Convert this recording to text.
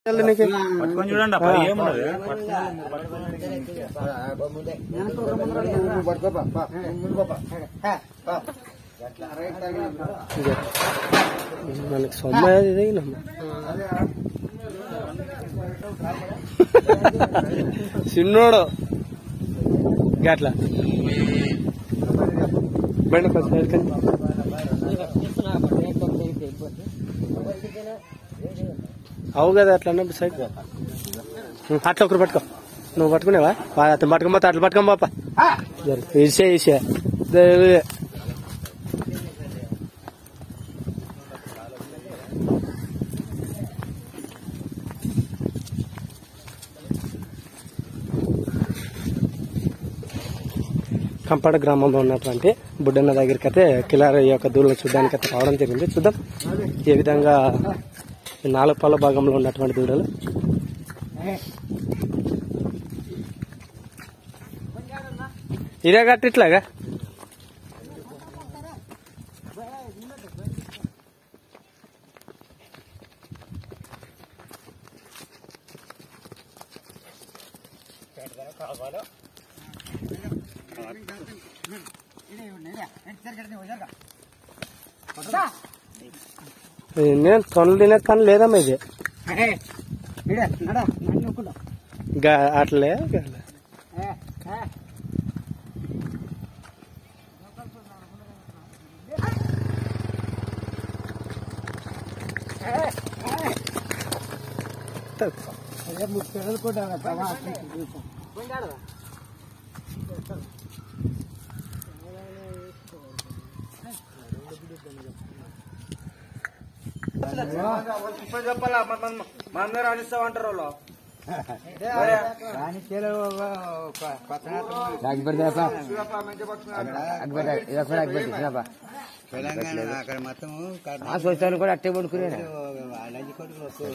నీకు పట్టుకొని చూడండి అప్ప ఏమున్నది ఇదే. మనకి సొమ్మ ఇది నమ్మ. చిన్నోడు గట్ల బండి కొంచెం సైడ్ కండి. అవు కదా అట్లా అన్నప్పుడు సైడ్ ఉం, అట్లా ఒకరు పట్టుకో నువ్వు పట్టుకునేవా వా- అతను పట్టుకోమో అట్లా పట్టుకోమా పాప ఇసే ఇసే ఇదే. కంపాడ గ్రామంలో ఉన్నటువంటి బుడ్డన్న దగ్గరికి అయితే కిలార ఈ యొక్క దూలను చూడడానికి అయితే రావడం జరిగింది చూద్దాం ఏ విధంగా ఈ నాలుగు పాల భాగంలో ఉన్నటువంటి దూడలు ఇదే కట్టి ఇట్లాగా నేను తొనలు తినే పని లేదమ్మా ఇది గా- అట్లే గట్లే. చెప్పాలా మన రాణిస్తామంటారు వాళ్ళు తెలంగాణ అక్కడ మొత్తం కూడా అట్టే పడుకునే